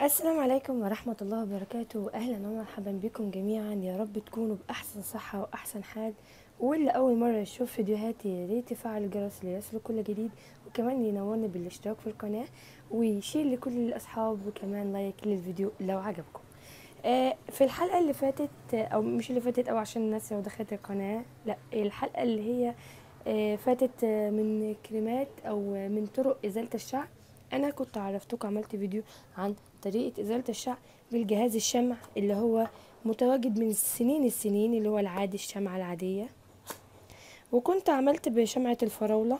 السلام عليكم ورحمة الله وبركاته أهلا ومرحبا بكم جميعا يا رب تكونوا بأحسن صحة وأحسن حال واللي أول مرة يشوف فيديوهاتي يا ريت يفعل الجرس ليصل كل جديد وكمان ينورني بالاشتراك في القناة ويشير لكل الأصحاب وكمان لايك للفيديو لو عجبكم آه، في الحلقة اللي فاتت أو مش اللي فاتت أو عشان الناس لو دخلت القناة لا الحلقة اللي هي آه، فاتت آه، من كلمات أو من طرق إزالة الشعر أنا كنت عرفتكم عملت فيديو عن طريقة إزالة الشعر بالجهاز الشمع اللي هو متواجد من سنين السنين اللي هو العادي الشمعة العادية وكنت عملت بشمعة الفراولة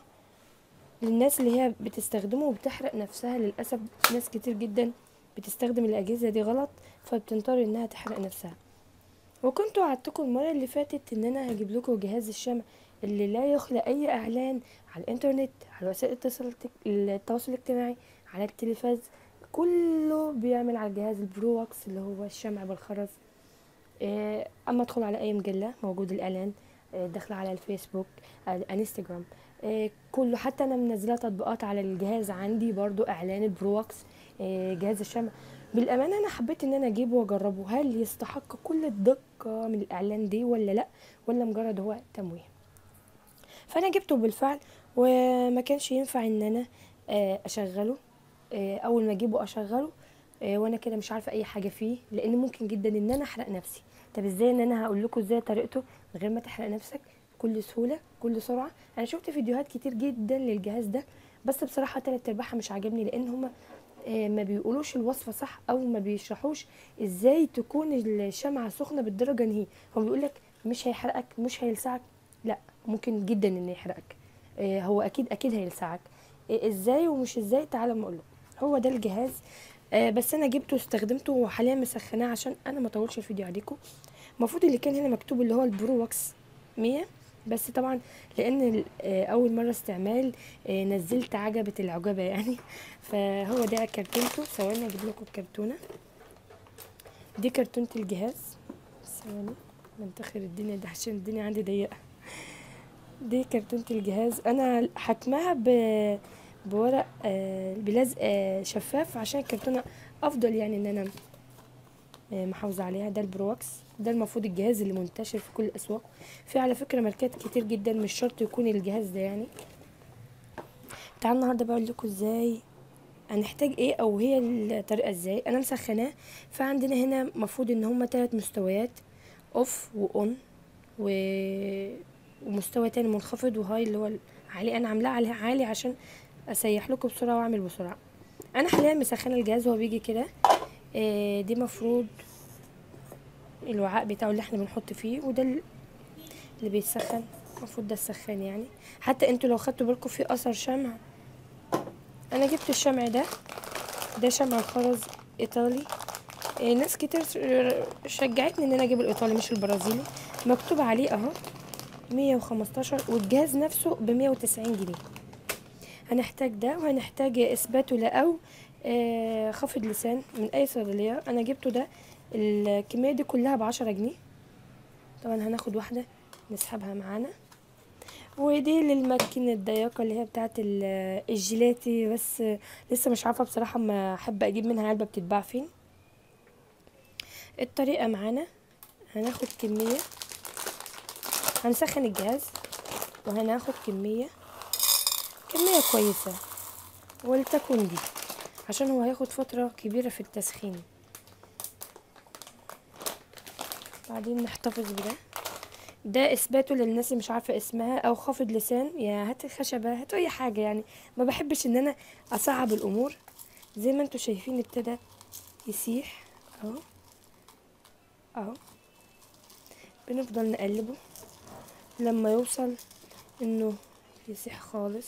للناس اللي هي بتستخدمه وبتحرق نفسها للأسف ناس كتير جدا بتستخدم الأجهزة دي غلط فبتضطر إنها تحرق نفسها وكنت وعدتكم المرة اللي فاتت إن أنا هجيب لكم جهاز الشمع اللي لا يخلى أي إعلان على الإنترنت على وسائل الاتصال التواصل الاجتماعي على التلفاز كله بيعمل على الجهاز البروكس اللي هو الشمع بالخرز إيه، اما ادخل على اي مجله موجود الاعلان إيه، داخله على الفيسبوك على الانستجرام إيه، كله حتى انا منزله تطبيقات على الجهاز عندي برضو اعلان البروكس جهاز الشمع بالامانه انا حبيت ان انا اجيبه واجربه هل يستحق كل الدقه من الاعلان دي ولا لا ولا مجرد هو تمويه فانا جبته بالفعل وما كانش ينفع ان انا اشغله اول ما اجيبه اشغله وانا كده مش عارفه اي حاجه فيه لان ممكن جدا ان انا احرق نفسي طب ازاي ان انا هقول لكم ازاي طريقته من غير ما تحرق نفسك بكل سهوله بكل سرعه انا شفت فيديوهات كتير جدا للجهاز ده بس بصراحه تلات ارباعها مش عاجبني لان هما ما بيقولوش الوصفه صح او ما بيشرحوش ازاي تكون الشمعه سخنه بالدرجه نهي هو بيقول لك مش هيحرقك مش هيلسعك لا ممكن جدا ان يحرقك هو اكيد اكيد هيلسعك ازاي ومش ازاي تعالى ما اقول هو ده الجهاز آه بس انا جبته واستخدمته وحاليا مسخناه عشان انا ما اطولش الفيديو عليكم المفروض اللي كان هنا مكتوب اللي هو البرو واكس 100 بس طبعا لان آه اول مره استعمال آه نزلت عجبه العجبه يعني فهو ده كرتونته ثواني اجيب لكم الكرتونه دي كرتونه الجهاز ثواني منتخر الدنيا ده عشان الدنيا عندي ضيقه دي كرتونه الجهاز انا حكمها ب بورق آه بلزق آه شفاف عشان الكرتونه افضل يعني ان انا آه محافظه عليها ده البروكس ده المفروض الجهاز اللي منتشر في كل الاسواق في على فكره ماركات كتير جدا مش شرط يكون الجهاز ده يعني تعالوا النهارده بقول لكم ازاي هنحتاج ايه او هي الطريقه ازاي انا مسخناه فعندنا هنا مفروض ان هما ثلاث مستويات اوف واون و... ومستوى تاني منخفض وهاي اللي هو عالي انا عاملاه عليه عالي عشان اسيح لكم بسرعه واعمل بسرعه انا حاليا مسخنه الجهاز وهو بيجي كده آه دي مفروض الوعاء بتاعه اللي احنا بنحط فيه وده اللي بيتسخن المفروض ده السخان يعني حتى انتوا لو خدتوا بالكم في اثر شمع انا جبت الشمع ده ده شمع الخرز ايطالي آه ناس كتير شجعتني ان انا اجيب الايطالي مش البرازيلي مكتوب عليه اهو مية وخمستاشر والجهاز نفسه بمية وتسعين جنيه هنحتاج ده وهنحتاج اسباتولا او آه خفض لسان من اي صيدليه انا جبته ده الكميه دي كلها بعشرة جنيه طبعا هناخد واحده نسحبها معانا ودي للماكينه الضيقه اللي هي بتاعه الجيلاتي بس لسه مش عارفه بصراحه ما احب اجيب منها علبه بتتباع فين الطريقه معانا هناخد كميه هنسخن الجهاز وهناخد كميه كمية كويسة ولتكن دي عشان هو هياخد فترة كبيرة في التسخين بعدين نحتفظ بده ده اثباته للناس اللي مش عارفة اسمها او خافض لسان يا هات خشبة هات اي حاجة يعني ما بحبش ان انا اصعب الامور زي ما انتوا شايفين ابتدى يسيح اهو اهو بنفضل نقلبه لما يوصل انه يسيح خالص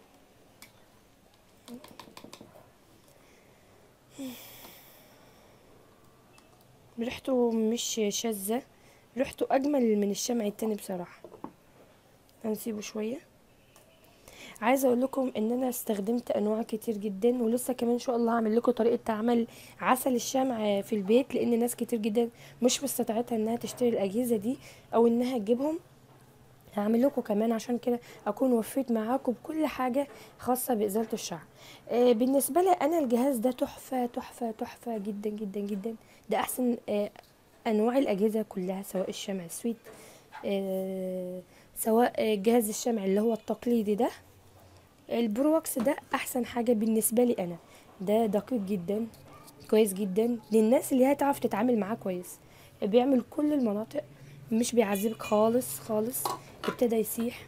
ريحته مش شاذة ريحته اجمل من الشمع التاني بصراحة هنسيبه شوية عايزه اقول لكم ان انا استخدمت انواع كتير جدا ولسه كمان ان شاء الله هعمل لكم طريقه عمل عسل الشمع في البيت لان ناس كتير جدا مش مستطاعتها انها تشتري الاجهزه دي او انها تجيبهم هعمل لكم كمان عشان كده اكون وفيت معاكم بكل حاجه خاصه بازاله الشعر آه بالنسبه لي انا الجهاز ده تحفه تحفه تحفه جدا جدا جدا ده احسن آه انواع الاجهزه كلها سواء الشمع السويت آه سواء آه، جهاز الشمع اللي هو التقليدي ده البروكس ده احسن حاجه بالنسبه لي انا ده دقيق جدا كويس جدا للناس اللي هتعرف تتعامل معاه كويس بيعمل كل المناطق مش بيعذبك خالص خالص ابتدى يسيح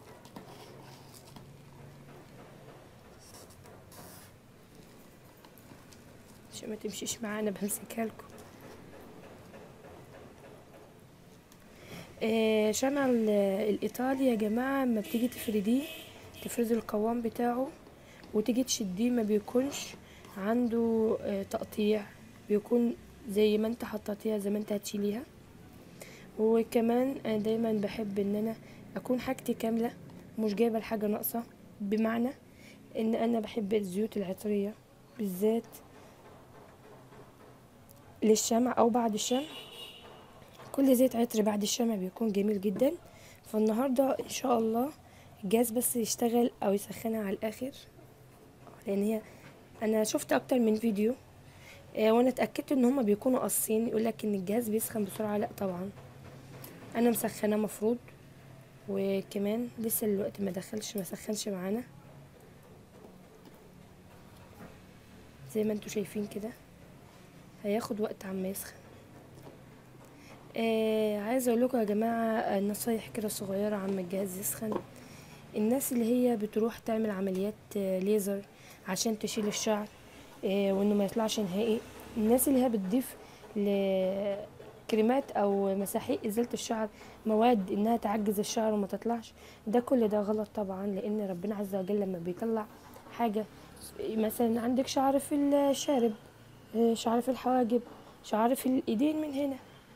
عشان ما تمشيش معانا بمسكها لكم آه شمع ال- الايطالي يا جماعه لما بتيجي تفرديه تفردي القوام بتاعه وتيجي تشديه ما بيكونش عنده آه تقطيع بيكون زي ما انت حطيتيها زي ما انت هتشيليها وكمان انا دايما بحب ان انا اكون حاجتي كامله مش جايبه الحاجه ناقصه بمعنى ان انا بحب الزيوت العطريه بالذات للشمع او بعد الشمع كل زيت عطر بعد الشمع بيكون جميل جدا فالنهارده ان شاء الله الجهاز بس يشتغل او يسخنها على الاخر لان هي انا شفت اكتر من فيديو آه، وانا اتاكدت ان هما بيكونوا قاصين يقول لك ان الجهاز بيسخن بسرعه لا طبعا انا مسخناه مفروض وكمان لسه الوقت ما دخلش ما سخنش معانا زي ما انتوا شايفين كده هياخد وقت عما يسخن آه عايزه اقول لكم يا جماعه آه، نصايح كده صغيره عما الجهاز يسخن الناس اللي هي بتروح تعمل عمليات آه، ليزر عشان تشيل الشعر آه، وانه ما يطلعش نهائي الناس اللي هي بتضيف لكريمات او مساحيق ازاله الشعر مواد انها تعجز الشعر وما تطلعش ده كل ده غلط طبعا لان ربنا عز وجل لما بيطلع حاجه مثلا عندك شعر في الشارب آه، شعر في الحواجب شعر في الايدين من هنا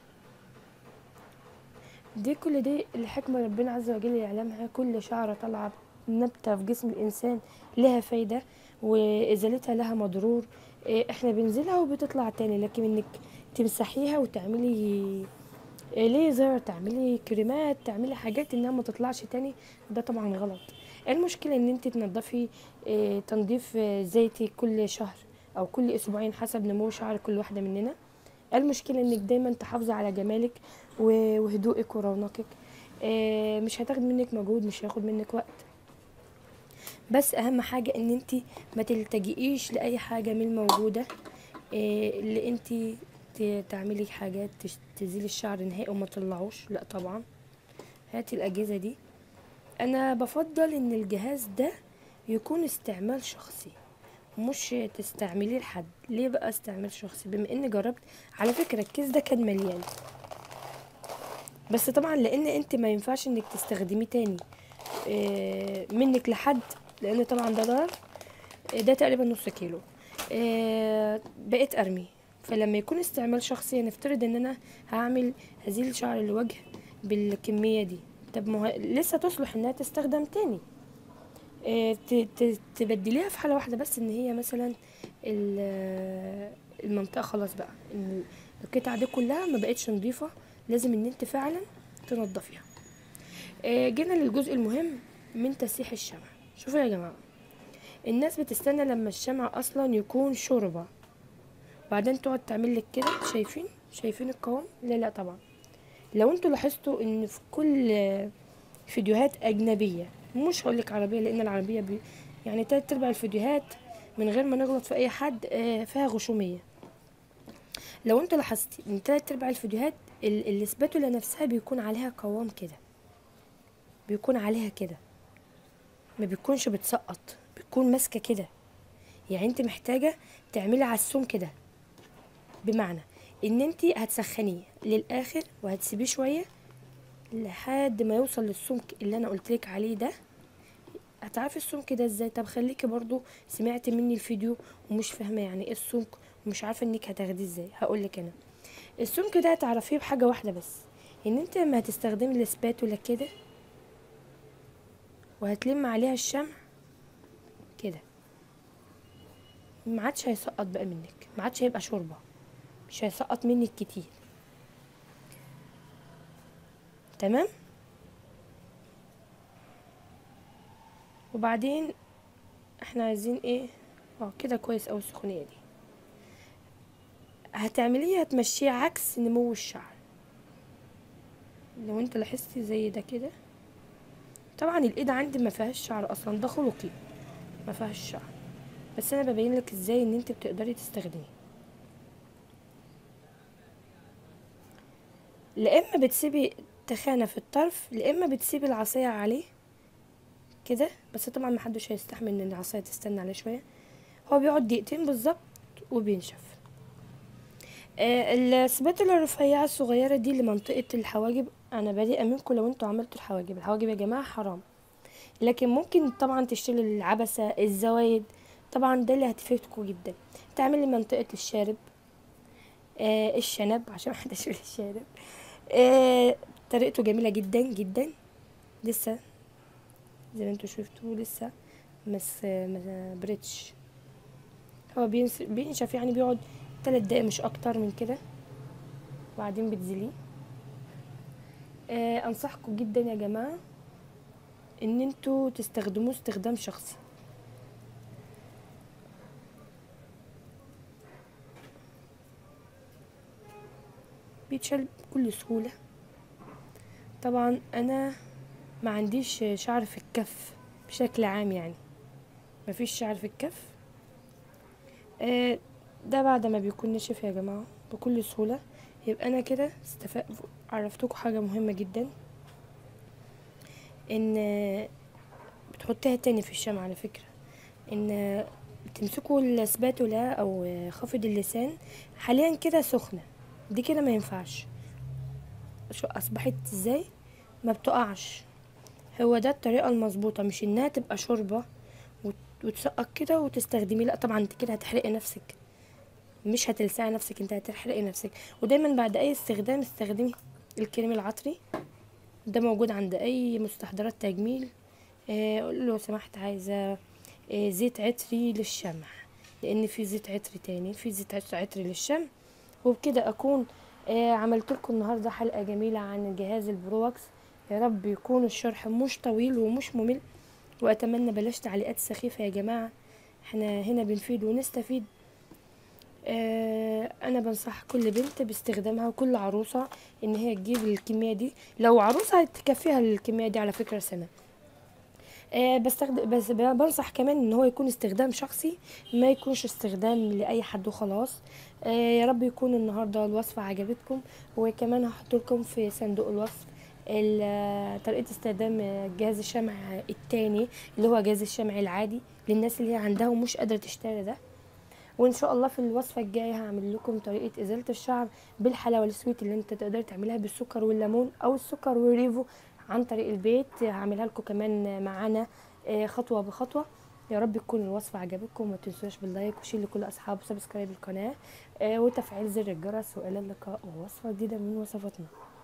دي كل دي الحكمة ربنا عز وجل يعلمها كل شعرة طالعة نبتة في جسم الإنسان لها فايدة وإزالتها لها مضرور إيه، احنا بنزلها وبتطلع تاني لكن انك تمسحيها وتعملي إيه، ليزر تعملي كريمات تعملي حاجات انها ما تطلعش تاني ده طبعا غلط المشكلة ان انت تنضفي إيه، تنظيف آه، زيتي كل شهر او كل اسبوعين حسب نمو شعر كل واحدة مننا المشكلة انك دايما تحافظي على جمالك و- وهدوءك ورونقك آه، مش هتاخد منك مجهود مش هياخد منك وقت بس اهم حاجة ان انت ما تلتجئيش لاي حاجة من الموجودة آه، اللي انت ت- تعملي حاجات تش- تزيلي الشعر نهائي وما تطلعوش لا طبعا هاتي الاجهزة دي انا بفضل ان الجهاز ده يكون استعمال شخصي مش تستعمليه لحد ليه بقى استعمال شخصي بما اني جربت على فكرة الكيس ده كان مليان بس طبعا لان انت ما ينفعش انك تستخدميه تاني آه، منك لحد لان طبعا ده ضرر آه، ده تقريبا نص كيلو آه، بقيت ارمي فلما يكون استعمال شخصي نفترض ان انا هعمل هزيل شعر الوجه بالكمية دي طب ما هو لسه تصلح انها تستخدم تاني آه، ت- ت- تبدليها في حالة واحدة بس ان هي مثلا ال- المنطقة خلاص بقى إن القطعة دي كلها ما بقتش نظيفة لازم ان انت فعلا تنضفيها آه، جينا للجزء المهم من تسيح الشمع شوفوا يا جماعة الناس بتستنى لما الشمع اصلا يكون شوربة بعدين تقعد تعمل لك كده شايفين شايفين القوام لا لا طبعا لو انتوا لاحظتوا ان في كل آه، فيديوهات اجنبيه مش هقولك عربيه لان العربيه بي يعني تلات ارباع الفيديوهات من غير ما نغلط في اي حد آه، فيها غشوميه لو انت لاحظتي ان تلات ارباع الفيديوهات ال- الاسباتولا نفسها بيكون عليها قوام كده بيكون عليها كده ما بيكونش بتسقط بتكون ماسكه كده يعني انت محتاجه تعملي على السوم كده بمعنى ان انت هتسخنيه للاخر وهتسيبيه شويه لحد ما يوصل للسمك اللي انا قلت لك عليه ده هتعرفي السمك ده ازاي طب خليكي برضو سمعتي مني الفيديو ومش فاهمه يعني ايه السمك ومش عارفه انك هتاخديه ازاي هقول لك انا السمك ده هتعرفيه بحاجه واحده بس ان انت لما هتستخدمي الاسباتولا كده وهتلم عليها الشمع كده ما عادش هيسقط بقى منك ما عادش هيبقى شوربه مش هيسقط منك كتير تمام وبعدين احنا عايزين ايه اه كده كويس اوي السخونيه دي هتعمليه هتمشيه عكس نمو الشعر لو انت لاحظتي زي ده كده طبعا الايد عندي ما فيهاش شعر اصلا ده خلقي ما فيهاش شعر بس انا ببين لك ازاي ان انت بتقدري تستخدميه لا اما بتسيبي تخانة في الطرف لا اما بتسيبي العصاية عليه كده بس طبعا محدش هيستحمل ان العصاية تستنى عليه شوية هو بيقعد دقيقتين بالظبط وبينشف آه السباتولا الرفيعة الصغيرة دي لمنطقة الحواجب انا بريئة منكم لو انتوا عملتوا الحواجب الحواجب يا جماعة حرام لكن ممكن طبعا تشيلوا العبسة الزوايد طبعا ده اللي هتفيدكم جدا تعملي منطقة الشارب آه الشنب عشان محدش يقول الشارب آه طريقته جميلة جدا جدا لسه زي ما انتوا شفتوا لسه مس مس- بريتش هو بينس- بينشف يعني بيقعد تلات دقايق مش اكتر من كده وبعدين بتزيليه آه انصحكم جدا يا جماعة ان انتوا تستخدموه استخدام شخصي بيتشال بكل سهولة طبعا انا ما عنديش شعر في الكف بشكل عام يعني مفيش شعر في الكف آه، ده بعد ما بيكون نشف يا جماعة بكل سهولة يبقى انا كده استفاد عرفتكم حاجة مهمة جدا ان آه، بتحطيها تاني في الشمع على فكرة ان آه، تمسكوا السباتولا او آه، خافض اللسان حاليا كده سخنة دي كده ما ينفعش شو اصبحت ازاي ما بتقعش هو ده الطريقة المظبوطة مش انها تبقى شوربة وت- وتسقط كده وتستخدمي لا طبعا انت كده هتحرقي نفسك مش هتلسعي نفسك انت هتحرقي نفسك ودايما بعد اي استخدام استخدمي الكريم العطري ده موجود عند اي مستحضرات تجميل آه، قول له لو سمحت عايزة آه، زيت عطري للشمع لان في زيت عطري تاني في زيت عط- عطري للشمع وبكده اكون آه، عملت لكم النهارده حلقه جميله عن جهاز البروكس يا رب يكون الشرح مش طويل ومش ممل واتمنى بلاش تعليقات سخيفه يا جماعه احنا هنا بنفيد ونستفيد آه انا بنصح كل بنت باستخدامها وكل عروسه ان هي تجيب الكميه دي لو عروسه تكفيها الكميه دي على فكره سنه آه بستخدم بس ب- بنصح كمان ان هو يكون استخدام شخصي ما يكونش استخدام لاي حد وخلاص آه يا رب يكون النهارده الوصفه عجبتكم وكمان هحط لكم في صندوق الوصف ال- آه، طريقه استخدام آه، جهاز الشمع التاني اللي هو جهاز الشمع العادي للناس اللي هي عندها ومش قادره تشتري ده وان شاء الله في الوصفه الجايه هعمل لكم طريقه ازاله الشعر بالحلاوه السويت اللي انت تقدر تعملها بالسكر والليمون او السكر والريفو عن طريق البيت هعملها لكم كمان معانا آه، خطوه بخطوه يا رب تكون الوصفه عجبتكم وما تنسوش باللايك وشير لكل اصحاب سبسكرايب القناه آه، وتفعيل زر الجرس والى اللقاء ووصفه جديده من وصفاتنا